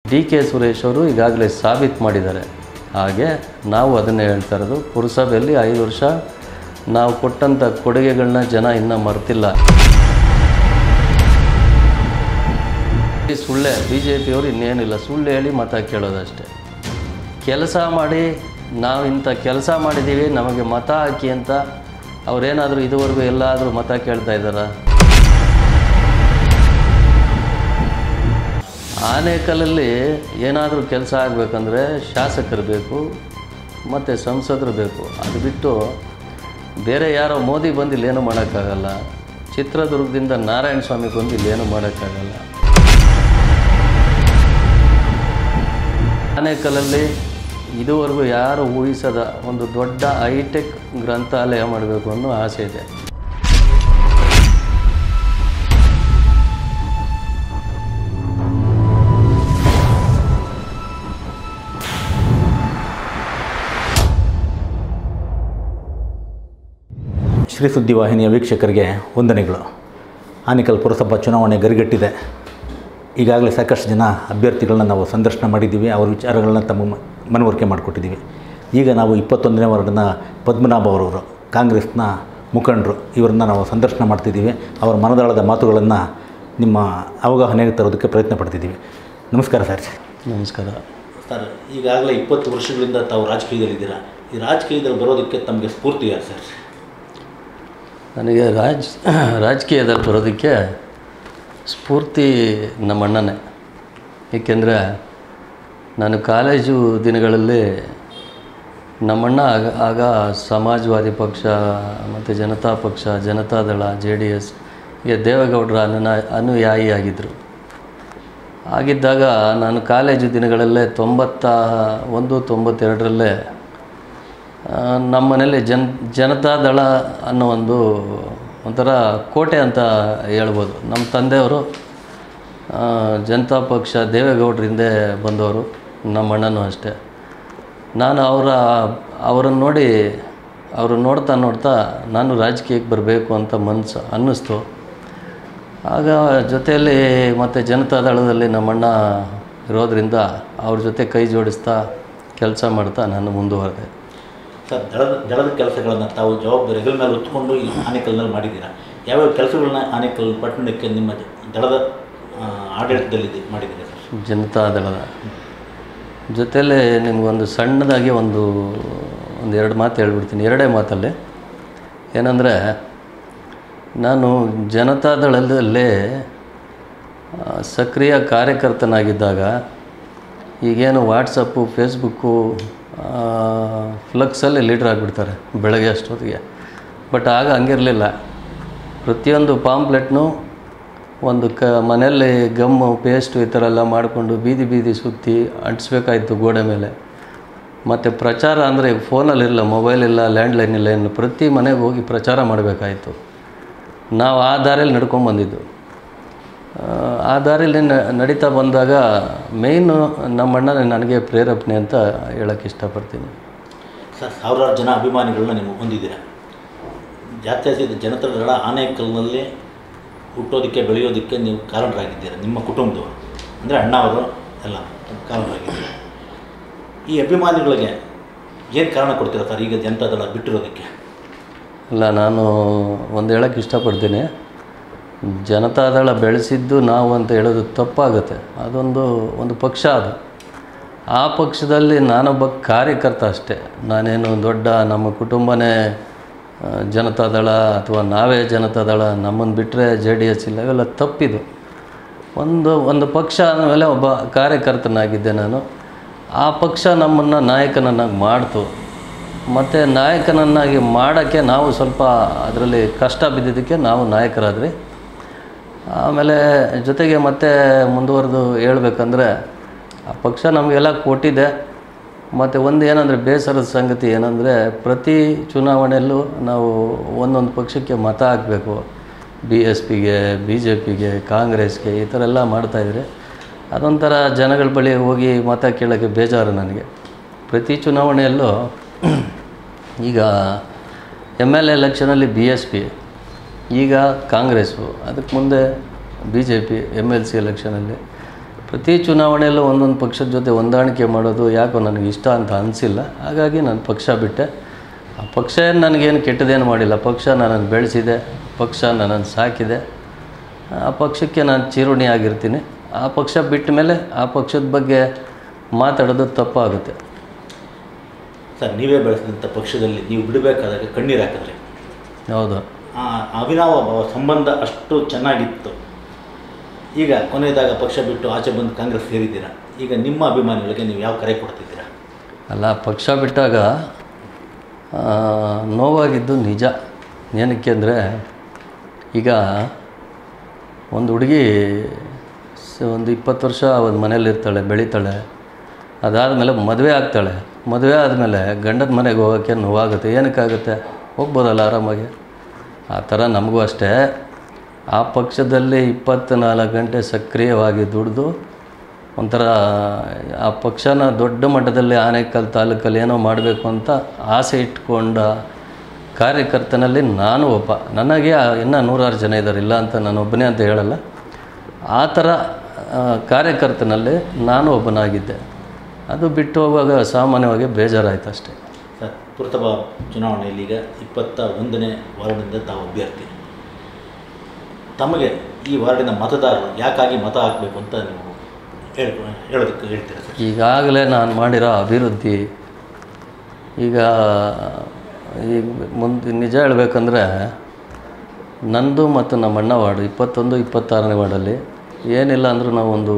D K Suresh ಅವರು ಈಗಾಗಲೇ ಸಾಬೀತು ಮಾಡಿದ್ದಾರೆ ಹಾಗೆ ನಾವು ಅದನ್ನೇ ಹೇಳ್ತಾ ಇರೋದು ಪುರಸಭೆಯಲ್ಲಿ ಐದು ವರ್ಷ ನಾವು ಕೊಟ್ಟಂಥ ಕೊಡುಗೆಗಳನ್ನ ಜನ ಇನ್ನೂ ಮರ್ತಿಲ್ಲ ಈ ಸುಳ್ಳೆ ಬಿ ಜೆ ಪಿಯವರು ಇನ್ನೇನಿಲ್ಲ ಸುಳ್ಳು ಹೇಳಿ ಮತ ಕೇಳೋದಷ್ಟೇ ಕೆಲಸ ಮಾಡಿ ನಾವು ಇಂಥ ಕೆಲಸ ಮಾಡಿದ್ದೀವಿ ನಮಗೆ ಮತ ಹಾಕಿ ಅಂತ ಅವರೇನಾದರೂ ಇದುವರೆಗೂ ಎಲ್ಲಾದರೂ ಮತ ಕೇಳ್ತಾ ಇದ್ದಾರಾ ಆನೇಕಲ್ಲಲ್ಲಿ ಏನಾದರೂ ಕೆಲಸ ಆಗಬೇಕಂದ್ರೆ ಶಾಸಕರು ಬೇಕು ಮತ್ತು ಸಂಸದರು ಬೇಕು ಅದು ಬಿಟ್ಟು ಬೇರೆ ಯಾರೋ ಮೋದಿ ಬಂದು ಇಲ್ಲೇನು ಮಾಡೋಕ್ಕಾಗಲ್ಲ ಚಿತ್ರದುರ್ಗದಿಂದ ನಾರಾಯಣ ಸ್ವಾಮಿ ಬಂದು ಇಲ್ಲೇನು ಮಾಡೋಕ್ಕಾಗಲ್ಲ ಆನೇಕಲ್ಲಲ್ಲಿ ಇದುವರೆಗೂ ಯಾರು ಊಹಿಸದ ಒಂದು ದೊಡ್ಡ ಹೈಟೆಕ್ ಗ್ರಂಥಾಲಯ ಮಾಡಬೇಕು ಅನ್ನೋ ಆಸೆ ಇದೆ ಶ್ರೀ ಸುದ್ದಿವಾಹಿನಿಯ ವೀಕ್ಷಕರಿಗೆ ವಂದನೆಗಳು ಆನೇಕಲ್ ಪುರಸಭಾ ಚುನಾವಣೆ ಗರಿಗೆಟ್ಟಿದೆ ಈಗಾಗಲೇ ಸಾಕಷ್ಟು ಜನ ಅಭ್ಯರ್ಥಿಗಳನ್ನ ನಾವು ಸಂದರ್ಶನ ಮಾಡಿದ್ದೀವಿ ಅವರ ವಿಚಾರಗಳನ್ನ ತಮ್ಮ ಮ- ಮನವರಿಕೆ ಮಾಡಿಕೊಟ್ಟಿದ್ದೀವಿ ಈಗ ನಾವು ಇಪ್ಪತ್ತೊಂದನೇ ವಾರ್ಡ್ನ ಪದ್ಮನಾಭ ಅವರವರು ಕಾಂಗ್ರೆಸ್ನ ಮುಖಂಡರು ಇವರನ್ನ ನಾವು ಸಂದರ್ಶನ ಮಾಡ್ತಿದ್ದೀವಿ ಅವರ ಮನದಾಳದ ಮಾತುಗಳನ್ನು ನಿಮ್ಮ ಅವಗಾಹನೆಗೆ ತರೋದಕ್ಕೆ ಪ್ರಯತ್ನ ಪಡ್ತಿದ್ದೀವಿ ನಮಸ್ಕಾರ ಸರ್ ನಮಸ್ಕಾರ ಸರ್ ಈಗಾಗಲೇ ಇಪ್ಪತ್ತು ವರ್ಷಗಳಿಂದ ತಾವು ರಾಜಕೀಯದಲ್ಲಿದ್ದೀರಾ ಈ ರಾಜಕೀಯದಲ್ಲಿ ಬರೋದಕ್ಕೆ ತಮಗೆ ಸ್ಫೂರ್ತಿ ಯಾರು ಸರ್ ನನಗೆ ರಾಜ್ ರಾಜಕೀಯದಲ್ಲಿ ಬರೋದಕ್ಕೆ ಸ್ಫೂರ್ತಿ ನಮ್ಮ ಅಣ್ಣನೇ ಏಕೆಂದರೆ ನಾನು ಕಾಲೇಜು ದಿನಗಳಲ್ಲಿ ನಮ್ಮಣ್ಣ ಆಗ ಆಗ ಸಮಾಜವಾದಿ ಪಕ್ಷ ಮತ್ತು ಜನತಾ ಪಕ್ಷ ಜನತಾದಳ ಜೆ ಡಿ ಎಸ್ ಹೀಗೆ ದೇವೇಗೌಡರ ಅನುನ ಅನುಯಾಯಿಯಾಗಿದ್ದರು ಆಗಿದ್ದಾಗ ನಾನು ಕಾಲೇಜು ದಿನಗಳಲ್ಲೇ ತೊಂಬತ್ತ ಒಂದು ತೊಂಬತ್ತೆರಡರಲ್ಲೇ ಆ, ನಮ್ಮ ಮನೇಲಿ ಜನ್ ಜನತಾದಳ ಅನ್ನೋ ಒಂದು ಒಂಥರ ಕೋಟೆ ಅಂತ ಹೇಳ್ಬೋದು ನಮ್ಮ ತಂದೆಯವರು ಆ, ಜನತಾ ಪಕ್ಷ ದೇವೇಗೌಡರಿಂದ ಬಂದವರು ನಮ್ಮ ಅಣ್ಣನೂ ಅಷ್ಟೇ ನಾನು ಅವರ ಅವರನ್ನು ನೋಡಿ ಅವ್ರನ್ನ ನೋಡ್ತಾ ನೋಡ್ತಾ ನಾನು ರಾಜಕೀಯಕ್ಕೆ ಬರಬೇಕು ಅಂತ ಮನಸ್ಸು ಅನ್ನಿಸ್ತು ಆಗ ಜೊತೆಯಲ್ಲಿ ಮತ್ತು ಜನತಾದಳದಲ್ಲಿ ನಮ್ಮಣ್ಣ ಇರೋದರಿಂದ ಅವ್ರ ಜೊತೆ ಕೈ ಜೋಡಿಸ್ತಾ ಕೆಲಸ ಮಾಡ್ತಾ ನಾನು ಮುಂದುವರೆದೆ ಸರ್ ದಳದ ದಳದ ಕೆಲಸಗಳನ್ನು ತಾವು ಜವಾಬ್ದಾರಿ ಹೆಗಲ ಮೇಲೆ ಹೊತ್ಕೊಂಡು ಈ ಆನೇಕಲ್ನಲ್ಲಿ ಮಾಡಿದ್ದೀರಾ ಯಾವ್ಯಾವ ಕೆಲಸಗಳನ್ನ ಆನೇಕಲ್ ಪಟ್ಟಣಕ್ಕೆ ನಿಮ್ಮ ದಳದ ಆ, ಆಡಳಿತದಲ್ಲಿ ಮಾಡಿದ್ದೀರಾ ಸರ್ ಜನತಾದಳದ ಜೊತೆಯಲ್ಲಿ ನಿಮಗೊಂದು ಸಣ್ಣದಾಗಿ ಒಂದು ಒಂದು ಎರಡು ಮಾತು ಹೇಳ್ಬಿಡ್ತೀನಿ ಎರಡೇ ಮಾತಲ್ಲಿ ಏನಂದರೆ ನಾನು ಜನತಾದಳದಲ್ಲೇ ಆ, ಸಕ್ರಿಯ ಕಾರ್ಯಕರ್ತನಾಗಿದ್ದಾಗ ಈಗೇನು ವಾಟ್ಸಪ್ಪು ಫೇಸ್ಬುಕ್ಕು ಫ್ಲಕ್ಸಲ್ಲಿ ಲೀಡ್ರ್ ಆಗಿಬಿಡ್ತಾರೆ ಬೆಳಗ್ಗೆ ಅಷ್ಟೊತ್ತಿಗೆ ಬಟ್ ಆಗ ಹಂಗಿರಲಿಲ್ಲ ಪ್ರತಿಯೊಂದು ಪಾಂಪ್ಲೆಟ್ನು ಒಂದು ಕ ಮನೆಯಲ್ಲಿ ಗಮ್ಮು ಪೇಸ್ಟು ಈ ಥರ ಎಲ್ಲ ಮಾಡಿಕೊಂಡು ಬೀದಿ ಬೀದಿ ಸುತ್ತಿ ಅಂಟಿಸ್ಬೇಕಾಯ್ತು ಗೋಡೆ ಮೇಲೆ ಮತ್ತು ಪ್ರಚಾರ ಅಂದರೆ ಫೋನಲ್ಲಿಲ್ಲ ಮೊಬೈಲ್ ಇಲ್ಲ ಲ್ಯಾಂಡ್ಲೈನ್ ಇಲ್ಲ ಇನ್ನು ಪ್ರತಿ ಮನೆಗೆ ಹೋಗಿ ಪ್ರಚಾರ ಮಾಡಬೇಕಾಯ್ತು ನಾವು ಆ ದಾರಿಯಲ್ಲಿ ನಡ್ಕೊಂಬಂದಿದ್ದು ಆ, ಆ ದಾರಿಯಲ್ಲಿ ನ- ನಡೀತಾ ಬಂದಾಗ ಮೇಯ್ನು ನಮ್ಮ ಅಣ್ಣ ನನಗೆ ಪ್ರೇರೇಪಣೆ ಅಂತ ಹೇಳೋಕ್ಕೆ ಇಷ್ಟಪಡ್ತೀನಿ ಸರ್ ಸಾವಿರಾರು ಜನ ಅಭಿಮಾನಿಗಳನ್ನ ನೀವು ಹೊಂದಿದ್ದೀರಾ ಜಾತ್ಯತೀತ ಜನತಾ ದಳ ಆನೇಕಲ್ನಲ್ಲಿ ಹುಟ್ಟೋದಕ್ಕೆ ಬೆಳೆಯೋದಕ್ಕೆ ನೀವು ಕಾರಣರಾಗಿದ್ದೀರಾ ನಿಮ್ಮ ಕುಟುಂಬದವರು ಅಂದರೆ ಅಣ್ಣ ಅವರು ಎಲ್ಲ ಕಾರಣರಾಗಿದ್ದೀರಾ ಈ ಅಭಿಮಾನಿಗಳಿಗೆ ಏನು ಕಾರಣ ಕೊಡ್ತೀರಾ ಸರ್ ಈಗ ಜನತಾದಳ ಬಿಟ್ಟಿರೋದಕ್ಕೆ ಇಲ್ಲ ನಾನು ಒಂದು ಹೇಳೋಕ್ಕೆ ಇಷ್ಟಪಡ್ತೀನಿ ಜನತಾದಳ ಬೆಳೆಸಿದ್ದು ನಾವು ಅಂತ ಹೇಳೋದು ತಪ್ಪಾಗುತ್ತೆ ಅದೊಂದು ಒಂದು ಪಕ್ಷ ಅದು ಆ ಪಕ್ಷದಲ್ಲಿ ನಾನೊಬ್ಬ ಕಾರ್ಯಕರ್ತ ಅಷ್ಟೇ ನಾನೇನು ದೊಡ್ಡ ನಮ್ಮ ಕುಟುಂಬನೇ ಆ, ಜನತಾದಳ ಅಥವಾ ನಾವೇ ಜನತಾದಳ ನಮ್ಮನ್ನು ಬಿಟ್ಟರೆ ಜೆ ಡಿ ಎಸ್ ಇಲ್ಲ ಇವೆಲ್ಲ ತಪ್ಪಿದು ಒಂದು ಒಂದು ಪಕ್ಷ ಅಂದಮೇಲೆ ಒಬ್ಬ ಕಾರ್ಯಕರ್ತನಾಗಿದ್ದೆ ನಾನು ಆ ಪಕ್ಷ ನಮ್ಮನ್ನು ನಾಯಕನನ್ನಾಗಿ ಮಾಡ್ತು ಮತ್ತು ನಾಯಕನನ್ನಾಗಿ ಮಾಡೋಕ್ಕೆ ನಾವು ಸ್ವಲ್ಪ ಅದರಲ್ಲಿ ಕಷ್ಟ ಬಿದ್ದಿದ್ದಕ್ಕೆ ನಾವು ನಾಯಕರಾದ್ರಿ ಆಮೇಲೆ ಜೊತೆಗೆ ಮತ್ತೆ ಮುಂದುವರೆದು ಹೇಳ್ಬೇಕಂದ್ರೆ ಆ ಪಕ್ಷ ನಮಗೆಲ್ಲ ಕೊಟ್ಟಿದೆ ಮತ್ತು ಒಂದು ಏನಂದರೆ ಬೇಸರದ ಸಂಗತಿ ಏನಂದರೆ ಪ್ರತಿ ಚುನಾವಣೆಯಲ್ಲೂ ನಾವು ಒಂದೊಂದು ಪಕ್ಷಕ್ಕೆ ಮತ ಹಾಕಬೇಕು ಬಿ ಎಸ್ ಪಿಗೆ ಬಿ ಜೆ ಪಿಗೆ ಕಾಂಗ್ರೆಸ್ಗೆ ಈ ಥರ ಎಲ್ಲ ಮಾಡ್ತಾಯಿದ್ರೆ ಅದೊಂಥರ ಜನಗಳ ಬಳಿ ಹೋಗಿ ಮತ ಕೇಳೋಕ್ಕೆ ಬೇಜಾರು ನನಗೆ ಪ್ರತಿ ಚುನಾವಣೆಯಲ್ಲೂ ಈಗ ಎಮ್ ಎಲ್ ಎಲೆಕ್ಷನಲ್ಲಿ ಬಿ ಎಸ್ ಪಿ ಈಗ ಕಾಂಗ್ರೆಸ್ಸು ಅದಕ್ಕೆ ಮುಂದೆ B J P M L C ಎಲೆಕ್ಷನಲ್ಲಿ ಪ್ರತಿ ಚುನಾವಣೆಯಲ್ಲೂ ಒಂದೊಂದು ಪಕ್ಷದ ಜೊತೆ ಹೊಂದಾಣಿಕೆ ಮಾಡೋದು ಯಾಕೋ ನನಗೆ ಇಷ್ಟ ಅಂತ ಅನಿಸಿಲ್ಲ ಹಾಗಾಗಿ ನಾನು ಪಕ್ಷ ಬಿಟ್ಟೆ ಆ ಪಕ್ಷ ಏನು ನನಗೇನು ಕೆಟ್ಟದೇನು ಮಾಡಿಲ್ಲ ಪಕ್ಷ ನನ್ನನ್ನು ಬೆಳೆಸಿದೆ ಪಕ್ಷ ನನ್ನನ್ನು ಸಾಕಿದೆ ಆ ಪಕ್ಷಕ್ಕೆ ನಾನು ಚಿರುಣಿ ಆಗಿರ್ತೀನಿ ಆ ಪಕ್ಷ ಬಿಟ್ಟ ಮೇಲೆ ಆ ಪಕ್ಷದ ಬಗ್ಗೆ ಮಾತಾಡೋದು ತಪ್ಪಾಗುತ್ತೆ ಸರ್ ನೀವೇ ಬೆಳೆಸಿದಂಥ ಪಕ್ಷದಲ್ಲಿ ನೀವು ಬಿಡಬೇಕಾದಾಗ ಕಣ್ಣೀರು ಹಾಕಿದ್ರಿ ಹೌದು ಆ ಅವಿನಾವ ಭಾವ ಸಂಬಂಧ ಅಷ್ಟು ಚೆನ್ನಾಗಿತ್ತು ಈಗ ಕೊನೆಯದಾಗ ಪಕ್ಷ ಬಿಟ್ಟು ಆಚೆ ಬಂದು ಕಾಂಗ್ರೆಸ್ ಸೇರಿದ್ದೀರಾ ಈಗ ನಿಮ್ಮ ಅಭಿಮಾನಿಗಳಿಗೆ ನೀವು ಯಾವ ಕರೆ ಕೊಡ್ತಿದ್ದೀರಾ ಅಲ್ಲ ಪಕ್ಷ ಬಿಟ್ಟಾಗ ಆ, ನೋವಾಗಿದ್ದು ನಿಜ ಏನಕ್ಕೆ ಅಂದರೆ ಈಗ ಒಂದು ಹುಡುಗಿ ಸ- ಒಂದು ಇಪ್ಪತ್ತು ವರ್ಷ ಒಂದು ಮನೇಲಿರ್ತಾಳೆ ಬೆಳೀತಾಳೆ ಅದಾದಮೇಲೆ ಮದುವೆ ಆಗ್ತಾಳೆ ಮದುವೆ ಆದಮೇಲೆ ಗಂಡನ ಮನೆಗೆ ಹೋಗೋಕ್ಕೆ ನೋವಾಗುತ್ತೆ ಏನಕ್ಕಾಗುತ್ತೆ ಹೋಗ್ಬೋದಲ್ಲ ಆರಾಮಾಗಿ ಆ ಥರ ನಮಗೂ ಅಷ್ಟೇ ಆ ಪಕ್ಷದಲ್ಲಿ ಇಪ್ಪತ್ತ್ನಾಲ್ಕು ಗಂಟೆ ಸಕ್ರಿಯವಾಗಿ ದುಡಿದು ಒಂಥರ ಆ ಪಕ್ಷನ ದೊಡ್ಡ ಮಟ್ಟದಲ್ಲಿ ಆನೇಕಲ್ ತಾಲೂಕಲ್ಲಿ ಏನೋ ಮಾಡಬೇಕು ಅಂತ ಆಸೆ ಇಟ್ಕೊಂಡ ಕಾರ್ಯಕರ್ತನಲ್ಲಿ ನಾನು ಒಬ್ಬ ನನಗೆ ಆ- ಇನ್ನೂ ನೂರಾರು ಜನ ಇದ್ದಾರೆ ಇಲ್ಲ ಅಂತ ನಾನು ಒಬ್ಬನೇ ಅಂತ ಹೇಳಲ್ಲ ಆ ಥರ ಆ, ಕಾರ್ಯಕರ್ತನಲ್ಲಿ ನಾನು ಒಬ್ಬನಾಗಿದ್ದೆ ಅದು ಬಿಟ್ಟು ಹೋಗುವಾಗ ಸಾಮಾನ್ಯವಾಗಿ ಬೇಜಾರಾಯ್ತು ಅಷ್ಟೇ ಸರ್ ಪುರಸಭಾ ಚುನಾವಣೆಯಲ್ಲಿ ಈಗ ಇಪ್ಪತ್ತ ಒಂದನೇ ವಾರ್ಡಿನಿಂದ ತಾವು ಅಭ್ಯರ್ಥಿ ತಮಗೆ ಈ ವಾರ್ಡಿನ ಮತದಾರರು ಯಾಕಾಗಿ ಮತ ಹಾಕಬೇಕು ಅಂತ ನೀವು ಹೇಳ್ ಹೇಳೋದಕ್ಕೆ ಹೇಳ್ತೀರಾ ಸರ್ ಈಗಾಗಲೇ ನಾನು ಮಾಡಿರೋ ಅಭಿವೃದ್ಧಿ ಈಗ ಈಗ ಮುಂದೆ ನಿಜ ಹೇಳಬೇಕಂದ್ರೆ ನಂದು ಮತ್ತು ನಮ್ಮ ಅಣ್ಣ ವಾರ್ಡು ಇಪ್ಪತ್ತೊಂದು ಇಪ್ಪತ್ತಾರನೇ ವಾರ್ಡಲ್ಲಿ ಏನಿಲ್ಲ ಅಂದರೂ ನಾವು ಒಂದು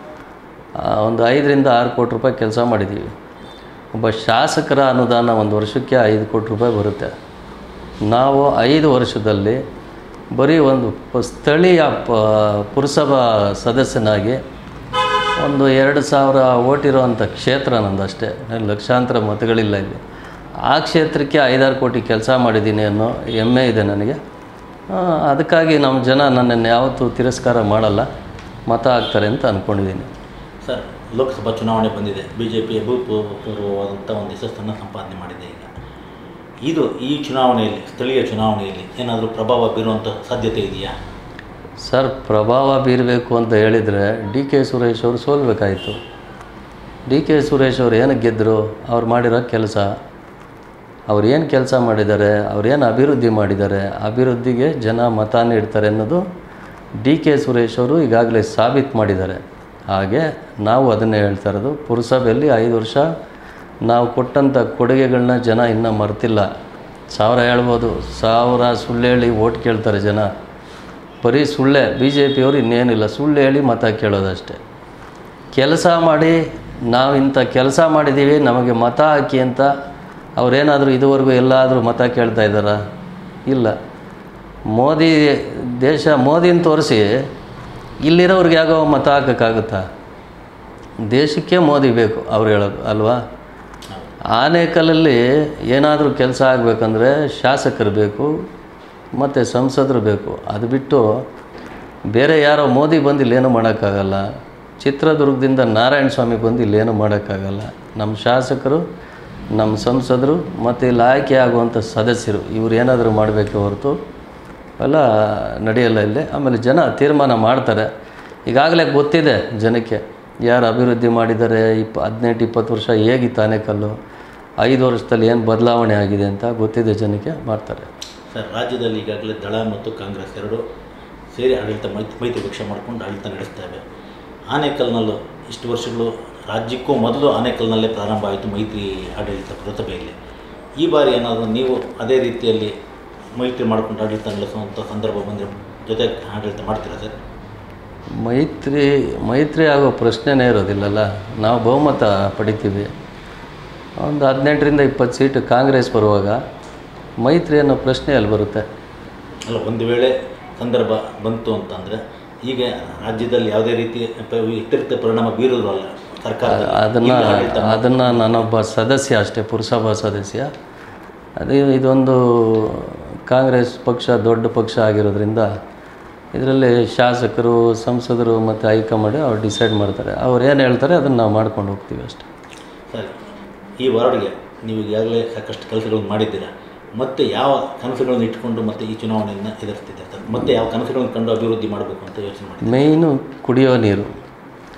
ಆ, ಒಂದು ಐದರಿಂದ ಆರು ಕೋಟಿ ರೂಪಾಯಿ ಕೆಲಸ ಮಾಡಿದ್ದೀವಿ ಒಬ್ಬ ಶಾಸಕರ ಅನುದಾನ ಒಂದು ವರ್ಷಕ್ಕೆ ಐದು ಕೋಟಿ ರೂಪಾಯಿ ಬರುತ್ತೆ ನಾವು ಐದು ವರ್ಷದಲ್ಲಿ ಬರೀ ಒಂದು ಪ- ಸ್ಥಳೀಯ ಪ ಪುರಸಭಾ ಸದಸ್ಯನಾಗಿ ಒಂದು ಎರಡು ಸಾವಿರ ಓಟಿರೋವಂಥ ಕ್ಷೇತ್ರ ನಂದಷ್ಟೇ ನನಗೆ ಲಕ್ಷಾಂತರ ಮತಗಳಿಲ್ಲ ಇಲ್ಲಿ ಆ ಕ್ಷೇತ್ರಕ್ಕೆ ಐದಾರು ಕೋಟಿ ಕೆಲಸ ಮಾಡಿದ್ದೀನಿ ಅನ್ನೋ ಹೆಮ್ಮೆ ಇದೆ ನನಗೆ ಆ, ಅದಕ್ಕಾಗಿ ನಮ್ಮ ಜನ ನನ್ನನ್ನು ಯಾವತ್ತೂ ತಿರಸ್ಕಾರ ಮಾಡಲ್ಲ ಮತ ಹಾಕ್ತಾರೆ ಅಂತ ಅಂದ್ಕೊಂಡಿದ್ದೀನಿ ಸರ್ ಲೋಕಸಭಾ ಚುನಾವಣೆ ಬಂದಿದೆ ಬಿ ಜೆ ಪಿ ಅಭೂತಪೂರ್ವವಾದಂಥ ಒಂದು ಯಶಸ್ಸನ್ನು ಸಂಪಾದನೆ ಮಾಡಿದೆ ಈಗ ಇದು ಈ ಚುನಾವಣೆಯಲ್ಲಿ ಸ್ಥಳೀಯ ಚುನಾವಣೆಯಲ್ಲಿ ಏನಾದರೂ ಪ್ರಭಾವ ಬೀರುವಂಥ ಸಾಧ್ಯತೆ ಇದೆಯಾ ಸರ್ ಪ್ರಭಾವ ಬೀರಬೇಕು ಅಂತ ಹೇಳಿದರೆ ಡಿ ಕೆ ಸುರೇಶ್ ಅವರು ಸೋಲ್ಬೇಕಾಯಿತು ಡಿ ಕೆ ಸುರೇಶ್ ಅವ್ರು ಏನಕ್ಕೆ ಗೆದ್ದರು ಅವ್ರು ಮಾಡಿರೋ ಕೆಲಸ ಅವ್ರು ಏನು ಕೆಲಸ ಮಾಡಿದ್ದಾರೆ ಅವ್ರು ಏನು ಅಭಿವೃದ್ಧಿ ಮಾಡಿದ್ದಾರೆ ಅಭಿವೃದ್ಧಿಗೆ ಜನ ಮತ ನೀಡ್ತಾರೆ ಅನ್ನೋದು ಡಿ ಕೆ ಸುರೇಶ್ ಅವರು ಈಗಾಗಲೇ ಸಾಬೀತು ಮಾಡಿದ್ದಾರೆ ಹಾಗೆ ನಾವು ಅದನ್ನೇ ಹೇಳ್ತಾ ಇರೋದು ಪುರಸಭೆಯಲ್ಲಿ ಐದು ವರ್ಷ ನಾವು ಕೊಟ್ಟಂಥ ಕೊಡುಗೆಗಳನ್ನ ಜನ ಇನ್ನೂ ಮರ್ತಿಲ್ಲ ಸಾವಿರ ಹೇಳ್ಬೋದು ಸಾವಿರ ಸುಳ್ಳು ಹೇಳಿ ಓಟ್ ಕೇಳ್ತಾರೆ ಜನ ಬರೀ ಸುಳ್ಳೆ ಬಿ ಜೆ ಪಿಯವರು ಇನ್ನೇನಿಲ್ಲ ಸುಳ್ಳು ಹೇಳಿ ಮತ ಕೇಳೋದಷ್ಟೇ ಕೆಲಸ ಮಾಡಿ ನಾವು ಇಂಥ ಕೆಲಸ ಮಾಡಿದ್ದೀವಿ ನಮಗೆ ಮತ ಹಾಕಿ ಅಂತ ಅವರೇನಾದರೂ ಇದುವರೆಗೂ ಎಲ್ಲಾದರೂ ಮತ ಕೇಳ್ತಾ ಇದ್ದಾರಾ ಇಲ್ಲ ಮೋದಿ ದೇಶ ಮೋದಿನ ತೋರಿಸಿ ಇಲ್ಲಿರೋರ್ಗೆ ಯಾಗೋ ಮತ ಹಾಕೋಕ್ಕಾಗುತ್ತಾ ದೇಶಕ್ಕೆ ಮೋದಿ ಬೇಕು ಅವ್ರು ಹೇಳೋದು ಅಲ್ವಾ ಆನೇಕಲ್ಲಲ್ಲಿ ಏನಾದರೂ ಕೆಲಸ ಆಗಬೇಕಂದ್ರೆ ಶಾಸಕರು ಬೇಕು ಮತ್ತು ಸಂಸದರು ಬೇಕು ಅದು ಬಿಟ್ಟು ಬೇರೆ ಯಾರೋ ಮೋದಿ ಬಂದು ಇಲ್ಲೇನು ಮಾಡೋಕ್ಕಾಗಲ್ಲ ಚಿತ್ರದುರ್ಗದಿಂದ ನಾರಾಯಣ ಸ್ವಾಮಿ ಬಂದು ಇಲ್ಲೇನು ಮಾಡೋಕ್ಕಾಗಲ್ಲ ನಮ್ಮ ಶಾಸಕರು ನಮ್ಮ ಸಂಸದರು ಮತ್ತು ಇಲ್ಲಿ ಆಯ್ಕೆ ಆಗುವಂಥ ಸದಸ್ಯರು ಇವ್ರು ಏನಾದರೂ ಮಾಡಬೇಕೆ ಹೊರತು ಎಲ್ಲ ನಡೆಯಲ್ಲ ಇಲ್ಲಿ ಆಮೇಲೆ ಜನ ತೀರ್ಮಾನ ಮಾಡ್ತಾರೆ ಈಗಾಗಲೇ ಗೊತ್ತಿದೆ ಜನಕ್ಕೆ ಯಾರು ಅಭಿವೃದ್ಧಿ ಮಾಡಿದ್ದಾರೆ ಇಪ್ಪ ಹದಿನೆಂಟು ಇಪ್ಪತ್ತು ವರ್ಷ ಹೇಗಿತ್ತು ಆನೇಕಲ್ಲು ಐದು ವರ್ಷದಲ್ಲಿ ಏನು ಬದಲಾವಣೆ ಆಗಿದೆ ಅಂತ ಗೊತ್ತಿದೆ ಜನಕ್ಕೆ ಮಾಡ್ತಾರೆ ಸರ್ ರಾಜ್ಯದಲ್ಲಿ ಈಗಾಗಲೇ ದಳ ಮತ್ತು ಕಾಂಗ್ರೆಸ್ ಎರಡು ಸೇರಿ ಆಡಳಿತ ಮೈತ್ರಿ ಮೈತ್ರಿ ಪಕ್ಷ ಮಾಡಿಕೊಂಡು ಆಡಳಿತ ನಡೆಸ್ತೇವೆ ಆನೇಕಲ್ನಲ್ಲೂ ಇಷ್ಟು ವರ್ಷಗಳು ರಾಜ್ಯಕ್ಕೂ ಮೊದಲು ಆನೇಕಲ್ನಲ್ಲೇ ಪ್ರಾರಂಭ ಆಯಿತು ಮೈತ್ರಿ ಆಡಳಿತ ಪುರಸಭೆಯಲ್ಲಿ ಈ ಬಾರಿ ಏನಾದರೂ ನೀವು ಅದೇ ರೀತಿಯಲ್ಲಿ ಮೈತ್ರಿ ಮಾಡ್ಕೊಂಡು ಆಡಳಿತ ನಡೆಸುವಂಥ ಸಂದರ್ಭ ಬಂದರೆ ಜೊತೆ ಆಡಳಿತ ಮಾಡ್ತೀರಾ ಸರ್ ಮೈತ್ರಿ ಮೈತ್ರಿ ಆಗೋ ಪ್ರಶ್ನೆನೇ ಇರೋದಿಲ್ಲಲ್ಲ ನಾವು ಬಹುಮತ ಪಡಿತೀವಿ ಒಂದು ಹದಿನೆಂಟರಿಂದ ಇಪ್ಪತ್ತು ಸೀಟು ಕಾಂಗ್ರೆಸ್ ಬರುವಾಗ ಮೈತ್ರಿ ಅನ್ನೋ ಪ್ರಶ್ನೆ ಅಲ್ಲಿ ಬರುತ್ತೆ ಅಲ್ಲ ಒಂದು ವೇಳೆ ಸಂದರ್ಭ ಬಂತು ಅಂತಂದರೆ ಈಗ ರಾಜ್ಯದಲ್ಲಿ ಯಾವುದೇ ರೀತಿ ಪ- ವ್ಯತಿರಿಕ್ತ ಪರಿಣಾಮ ಬೀರೋದ್ರಲ್ಲ ಸರ್ಕಾರ ಅದನ್ನು ಅದನ್ನು ನಾನೊಬ್ಬ ಸದಸ್ಯ ಅಷ್ಟೇ ಪುರಸಭಾ ಸದಸ್ಯ ಅದು ಇದೊಂದು ಕಾಂಗ್ರೆಸ್ ಪಕ್ಷ ದೊಡ್ಡ ಪಕ್ಷ ಆಗಿರೋದ್ರಿಂದ ಇದರಲ್ಲಿ ಶಾಸಕರು ಸಂಸದರು ಮತ್ತು ಹೈಕಮಾಂಡ್ ಅವ್ರು ಡಿಸೈಡ್ ಮಾಡ್ತಾರೆ ಅವ್ರು ಏನು ಹೇಳ್ತಾರೆ ಅದನ್ನು ನಾವು ಮಾಡ್ಕೊಂಡು ಹೋಗ್ತೀವಿ ಅಷ್ಟೇ ಸರಿ ಈ ವಾರ್ಡ್ಗೆ ನೀವು ಈಗಾಗಲೇ ಸಾಕಷ್ಟು ಕೆಲಸಗಳನ್ನು ಮಾಡಿದ್ದೀರಾ ಮತ್ತೆ ಯಾವ ಕನಸುಗಳನ್ನು ಇಟ್ಕೊಂಡು ಮತ್ತೆ ಈ ಚುನಾವಣೆಯನ್ನು ಎದುರಿಸ್ತಿದ್ದೀರಾ ಸರ್ ಮತ್ತೆ ಯಾವ ಕನಸುಗಳನ್ನು ಕಂಡು ಅಭಿವೃದ್ಧಿ ಮಾಡಬೇಕು ಅಂತ ಯೋಚನೆ ಮಾಡಿ ಮೇಯ್ನು ಕುಡಿಯೋ ನೀರು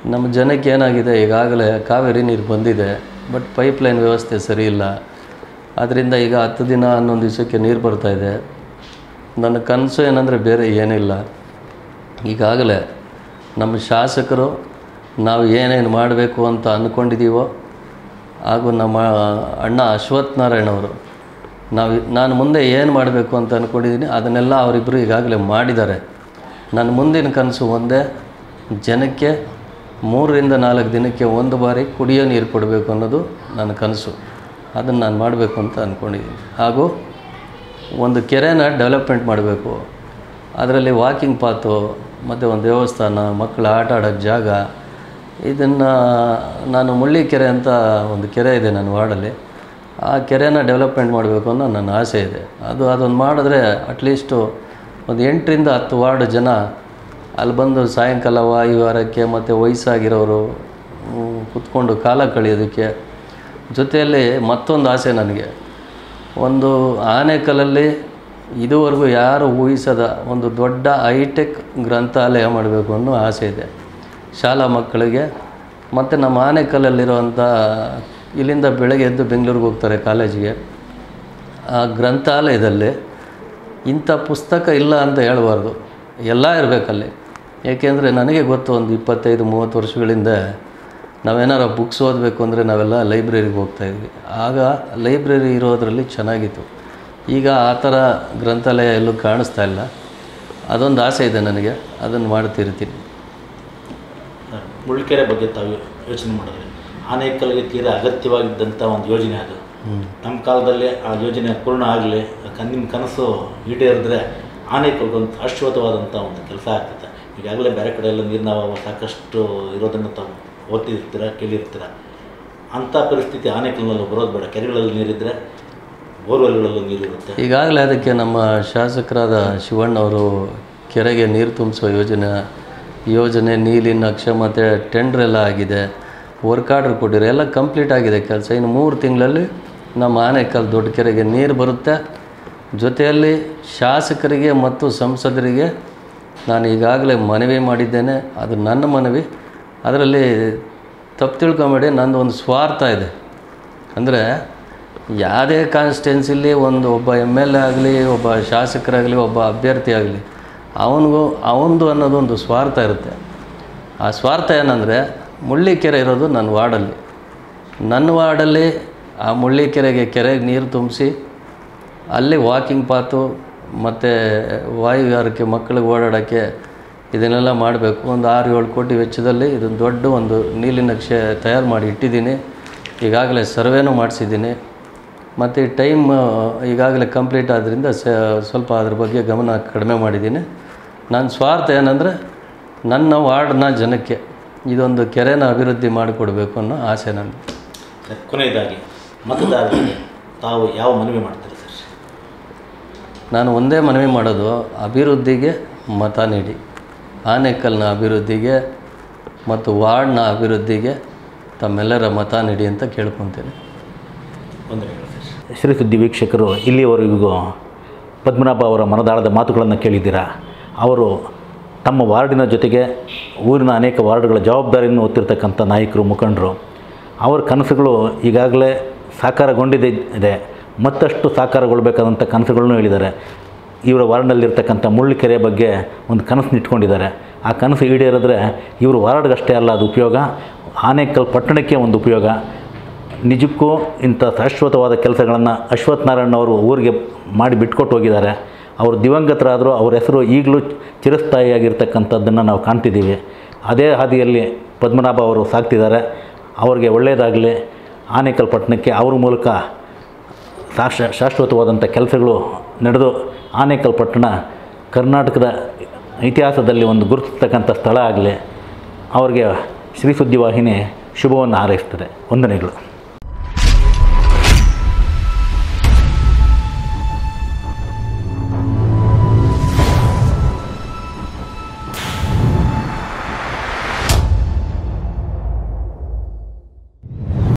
ನಮ್ಮ ಜನಕ್ಕೆ ಏನಾಗಿದೆ ಈಗಾಗಲೇ ಕಾವೇರಿ ನೀರು ಬಂದಿದೆ ಬಟ್ ಪೈಪ್ಲೈನ್ ವ್ಯವಸ್ಥೆ ಸರಿ ಇಲ್ಲ ಅದರಿಂದ ಈಗ ಹತ್ತು ದಿನ ಹನ್ನೊಂದು ದಿವಸಕ್ಕೆ ನೀರು ಬರ್ತಾಯಿದೆ ನನ್ನ ಕನಸು ಏನಂದರೆ ಬೇರೆ ಏನಿಲ್ಲ ಈಗಾಗಲೇ ನಮ್ಮ ಶಾಸಕರು ನಾವು ಏನೇನು ಮಾಡಬೇಕು ಅಂತ ಅಂದ್ಕೊಂಡಿದ್ದೀವೋ ಹಾಗೂ ನಮ್ಮ ಅಣ್ಣ ಅಶ್ವಥ್ ನಾರಾಯಣ್ ಅವರು ನಾವು ನಾನು ಮುಂದೆ ಏನು ಮಾಡಬೇಕು ಅಂತ ಅಂದ್ಕೊಂಡಿದ್ದೀನಿ ಅದನ್ನೆಲ್ಲ ಅವರಿಬ್ಬರು ಈಗಾಗಲೇ ಮಾಡಿದ್ದಾರೆ ನನ್ನ ಮುಂದಿನ ಕನಸು ಒಂದೇ ಜನಕ್ಕೆ ಮೂರರಿಂದ ನಾಲ್ಕು ದಿನಕ್ಕೆ ಒಂದು ಬಾರಿ ಕುಡಿಯೋ ನೀರು ಕೊಡಬೇಕು ಅನ್ನೋದು ನನ್ನ ಕನಸು ಅದನ್ನು ನಾನು ಮಾಡಬೇಕು ಅಂತ ಅಂದ್ಕೊಂಡಿದ್ದೀನಿ ಹಾಗೂ ಒಂದು ಕೆರೆನ ಡೆವಲಪ್ಮೆಂಟ್ ಮಾಡಬೇಕು ಅದರಲ್ಲಿ ವಾಕಿಂಗ್ ಪಾತು ಮತ್ತು ಒಂದು ದೇವಸ್ಥಾನ ಮಕ್ಕಳು ಆಟ ಆಡೋಕ್ಕೆ ಜಾಗ ಇದನ್ನು ನಾನು ಮುಳ್ಳಿ ಕೆರೆ ಅಂತ ಒಂದು ಕೆರೆ ಇದೆ ನನ್ನ ವಾರ್ಡಲ್ಲಿ ಆ ಕೆರೆನ ಡೆವಲಪ್ಮೆಂಟ್ ಮಾಡಬೇಕು ಅನ್ನೋ ನನ್ನ ಆಸೆ ಇದೆ ಅದು ಅದೊಂದು ಮಾಡಿದ್ರೆ ಅಟ್ಲೀಸ್ಟು ಒಂದು ಎಂಟರಿಂದ ಹತ್ತು ವಾರ್ಡ್ ಜನ ಅಲ್ಲಿ ಬಂದು ಸಾಯಂಕಾಲ ವಾಯುವಾರಕ್ಕೆ ಮತ್ತು ವಯಸ್ಸಾಗಿರೋರು ಹ್ಮ್, ಕುತ್ಕೊಂಡು ಕಾಲ ಕಳೆಯೋದಕ್ಕೆ ಜೊತೆಯಲ್ಲಿ ಮತ್ತೊಂದು ಆಸೆ ನನಗೆ ಒಂದು ಆನೆಕಲ್ಲಲ್ಲಿ ಇದುವರೆಗೂ ಯಾರು ಊಹಿಸದ ಒಂದು ದೊಡ್ಡ ಹೈಟೆಕ್ ಗ್ರಂಥಾಲಯ ಮಾಡಬೇಕು ಅನ್ನೋ ಆಸೆ ಇದೆ ಶಾಲಾ ಮಕ್ಕಳಿಗೆ ಮತ್ತು ನಮ್ಮ ಆನೆಕಲ್ಲಲ್ಲಿರುವಂಥ ಇಲ್ಲಿಂದ ಬೆಳಗ್ಗೆ ಎದ್ದು ಬೆಂಗಳೂರಿಗೆ ಹೋಗ್ತಾರೆ ಕಾಲೇಜಿಗೆ ಆ ಗ್ರಂಥಾಲಯದಲ್ಲಿ ಇಂಥ ಪುಸ್ತಕ ಇಲ್ಲ ಅಂತ ಹೇಳ್ಬಾರ್ದು ಎಲ್ಲ ಇರಬೇಕಲ್ಲಿ ಏಕೆಂದರೆ ನನಗೆ ಗೊತ್ತು ಒಂದು ಇಪ್ಪತ್ತೈದು ಮೂವತ್ತು ವರ್ಷಗಳಿಂದ ನಾವೇನಾರ ಬುಕ್ಸ್ ಓದಬೇಕು ಅಂದರೆ ನಾವೆಲ್ಲ ಲೈಬ್ರರಿಗೆ ಹೋಗ್ತಾಯಿದ್ವಿ ಆಗ ಲೈಬ್ರರಿ ಇರೋದರಲ್ಲಿ ಚೆನ್ನಾಗಿತ್ತು ಈಗ ಆ ಥರ ಗ್ರಂಥಾಲಯ ಎಲ್ಲೂ ಕಾಣಿಸ್ತಾ ಇಲ್ಲ ಅದೊಂದು ಆಸೆ ಇದೆ ನನಗೆ ಅದನ್ನು ಮಾಡ್ತಿರ್ತೀನಿ ಮುಳ್ಕೆರೆ ಬಗ್ಗೆ ತಾವು ಯೋಚನೆ ಮಾಡಿದ್ರೆ ಆನೇಕಲ್ಗೆ ತೀರಾ ಅಗತ್ಯವಾಗಿದ್ದಂಥ ಒಂದು ಯೋಜನೆ ಅದು ನಮ್ಮ ಕಾಲದಲ್ಲಿ ಆ ಯೋಜನೆ ಪೂರ್ಣ ಆಗಲಿ ನಿಮ್ಮ ಕನಸು ಈಡೇರಿದ್ರೆ ಆನೇಕಲ್ಗೊಂದು ಶಾಶ್ವತವಾದಂಥ ಒಂದು ಕೆಲಸ ಆಗ್ತದೆ ಈಗಾಗಲೇ ಬೇರೆ ಕಡೆ ಎಲ್ಲ ನೀರಿನ ಅಭಾವ ಸಾಕಷ್ಟು ಇರೋದನ್ನು ತಾವು ಓದ್ತಿರ್ತೀರ ಕೇಳಿರ್ತೀರ ಅಂಥ ಪರಿಸ್ಥಿತಿ ಆನೇಕಲ್ನಲ್ಲಿ ಬರೋದು ಬೇಡ ಕೆರೆಗಳಲ್ಲಿ ನೀರಿದ್ದರೆ ಬೋರ್ವೆಲ್ಗಳಲ್ಲೂ ನೀರಿರುತ್ತೆ ಈಗಾಗಲೇ ಅದಕ್ಕೆ ನಮ್ಮ ಶಾಸಕರಾದ ಶಿವಣ್ಣವರು ಕೆರೆಗೆ ನೀರು ತುಂಬಿಸೋ ಯೋಜನೆ ಯೋಜನೆ ನೀಲಿ ನಕ್ಷೆ ಮತ್ತು ಟೆಂಡ್ರ್ ಎಲ್ಲ ಆಗಿದೆ ವರ್ಕ್ ಆರ್ಡ್ರ್ ಕೊಟ್ಟಿರೋ ಎಲ್ಲ ಕಂಪ್ಲೀಟ್ ಆಗಿದೆ ಕೆಲಸ ಇನ್ನು ಮೂರು ತಿಂಗಳಲ್ಲಿ ನಮ್ಮ ಆನೆಕಲ್ ದೊಡ್ಡ ಕೆರೆಗೆ ನೀರು ಬರುತ್ತೆ ಜೊತೆಯಲ್ಲಿ ಶಾಸಕರಿಗೆ ಮತ್ತು ಸಂಸದರಿಗೆ ನಾನು ಈಗಾಗಲೇ ಮನವಿ ಮಾಡಿದ್ದೇನೆ ಅದು ನನ್ನ ಮನವಿ ಅದರಲ್ಲಿ ತಪ್ಪು ತಿಳ್ಕೊಂಬೇಡಿ ನಂದು ಒಂದು ಸ್ವಾರ್ಥ ಇದೆ ಅಂದರೆ ಯಾವುದೇ ಕಾನ್ಸ್ಟಿಟ್ಯೂನ್ಸಿಲಿ ಒಂದು ಒಬ್ಬ ಎಮ್ ಎಲ್ ಎ ಆಗಲಿ ಒಬ್ಬ ಶಾಸಕರಾಗಲಿ ಒಬ್ಬ ಅಭ್ಯರ್ಥಿ ಆಗಲಿ ಅವನಿಗೂ ಅವನದು ಅನ್ನೋದೊಂದು ಸ್ವಾರ್ಥ ಇರುತ್ತೆ ಆ ಸ್ವಾರ್ಥ ಏನಂದರೆ ಮುಳ್ಳಿಕೆರೆ ಇರೋದು ನನ್ನ ವಾರ್ಡಲ್ಲಿ ನನ್ನ ವಾರ್ಡಲ್ಲಿ ಆ ಮುಳ್ಳಿಕೆರೆಗೆ ಕೆರೆಗೆ ನೀರು ತುಂಬಿಸಿ ಅಲ್ಲಿ ವಾಕಿಂಗ್ ಪಾತು ಮತ್ತು ವಾಯುವಿಹಾರಕ್ಕೆ ಮಕ್ಕಳಿಗೆ ಓಡಾಡೋಕ್ಕೆ ಇದನ್ನೆಲ್ಲ ಮಾಡಬೇಕು ಒಂದು ಆರು ಏಳು ಕೋಟಿ ವೆಚ್ಚದಲ್ಲಿ ಇದೊಂದು ದೊಡ್ಡ ಒಂದು ನೀಲಿ ನಕ್ಷೆ ತಯಾರು ಮಾಡಿ ಇಟ್ಟಿದ್ದೀನಿ ಈಗಾಗಲೇ ಸರ್ವೇನೂ ಮಾಡಿಸಿದ್ದೀನಿ ಮತ್ತು ಈ ಟೈಮ್ ಈಗಾಗಲೇ ಕಂಪ್ಲೀಟ್ ಆದ್ದರಿಂದ ಸ ಸ್ವಲ್ಪ ಅದ್ರ ಬಗ್ಗೆ ಗಮನ ಕಡಿಮೆ ಮಾಡಿದ್ದೀನಿ ನನ್ನ ಸ್ವಾರ್ಥ ಏನಂದರೆ ನನ್ನ ವಾರ್ಡ್ನ ಜನಕ್ಕೆ ಇದೊಂದು ಕೆರೆನ ಅಭಿವೃದ್ಧಿ ಮಾಡಿಕೊಡ್ಬೇಕು ಅನ್ನೋ ಆಸೆ ನನಗೆ ಸರ್ ಕೊನೆಯದಾಗಿ ಮತದಾರರಿಗೆ ತಾವು ಯಾವ ಮನವಿ ಮಾಡ್ತೀರಿ ಸರ್ ನಾನು ಒಂದೇ ಮನವಿ ಮಾಡೋದು ಅಭಿವೃದ್ಧಿಗೆ ಮತ ನೀಡಿ ಆನೇಕಲ್ನ ಅಭಿವೃದ್ಧಿಗೆ ಮತ್ತು ವಾರ್ಡ್ನ ಅಭಿವೃದ್ಧಿಗೆ ತಮ್ಮೆಲ್ಲರ ಮತ ನೀಡಿ ಅಂತ ಕೇಳ್ಕೊತೀನಿ ವಂದನೆಗಳು ಸರ್ ಶ್ರೀ ಸುದ್ದಿ ವೀಕ್ಷಕರು ಇಲ್ಲಿಯವರೆಗೂ ಪದ್ಮನಾಭ ಅವರ ಮನದಾಳದ ಮಾತುಗಳನ್ನು ಕೇಳಿದ್ದೀರಾ ಅವರು ತಮ್ಮ ವಾರ್ಡಿನ ಜೊತೆಗೆ ಊರಿನ ಅನೇಕ ವಾರ್ಡ್ಗಳ ಜವಾಬ್ದಾರಿಯನ್ನು ಹೊತ್ತಿರ್ತಕ್ಕಂಥ ನಾಯಕರು ಮುಖಂಡರು ಅವರ ಕನಸುಗಳು ಈಗಾಗಲೇ ಸಾಕಾರಗೊಂಡಿದೆ ಇದೆ ಮತ್ತಷ್ಟು ಸಾಕಾರಗೊಳ್ಬೇಕಾದಂಥ ಕನಸುಗಳನ್ನು ಹೇಳಿದ್ದಾರೆ ಇವರ ವಾರ್ಡ್ನಲ್ಲಿರ್ತಕ್ಕಂಥ ಮುಳ್ಳಿಕೆರೆ ಬಗ್ಗೆ ಒಂದು ಕನಸನ್ನು ಇಟ್ಕೊಂಡಿದ್ದಾರೆ ಆ ಕನಸು ಈಡೇರಿದ್ರೆ ಇವರು ವಾರ್ಡ್ಗಷ್ಟೇ ಅಲ್ಲ ಅದು ಉಪಯೋಗ ಆನೇಕಲ್ ಪಟ್ಟಣಕ್ಕೆ ಒಂದು ಉಪಯೋಗ ನಿಜಕ್ಕೂ ಇಂಥ ಶಾಶ್ವತವಾದ ಕೆಲಸಗಳನ್ನು ಅಶ್ವಥ್ ನಾರಾಯಣ್ ಅವರು ಊರಿಗೆ ಮಾಡಿ ಬಿಟ್ಕೊಟ್ಟು ಹೋಗಿದ್ದಾರೆ ಅವರು ದಿವಂಗತರಾದರೂ ಅವ್ರ ಹೆಸರು ಈಗಲೂ ಚಿರಸ್ಥಾಯಿಯಾಗಿರ್ತಕ್ಕಂಥದ್ದನ್ನು ನಾವು ಕಾಣ್ತಿದ್ದೀವಿ ಅದೇ ಹಾದಿಯಲ್ಲಿ ಪದ್ಮನಾಭ ಅವರು ಸಾಕ್ತಿದ್ದಾರೆ ಅವ್ರಿಗೆ ಒಳ್ಳೆಯದಾಗಲಿ ಆನೇಕಲ್ ಪಟ್ಟಣಕ್ಕೆ ಅವ್ರ ಮೂಲಕ ಶಾಶ ಶಾಶ್ವತವಾದಂಥ ಕೆಲಸಗಳು ನಡೆದು ಆನೇಕಲ್ ಪಟ್ಟಣ ಕರ್ನಾಟಕದ ಇತಿಹಾಸದಲ್ಲಿ ಒಂದು ಗುರುತಿಸ್ತಕ್ಕಂಥ ಸ್ಥಳ ಆಗಲಿ ಅವರಿಗೆ ಶ್ರೀ ಸುದ್ದಿವಾಹಿನಿ ಶುಭವನ್ನು ಹಾರೈಸ್ತದೆ ವಂದನೆಗಳು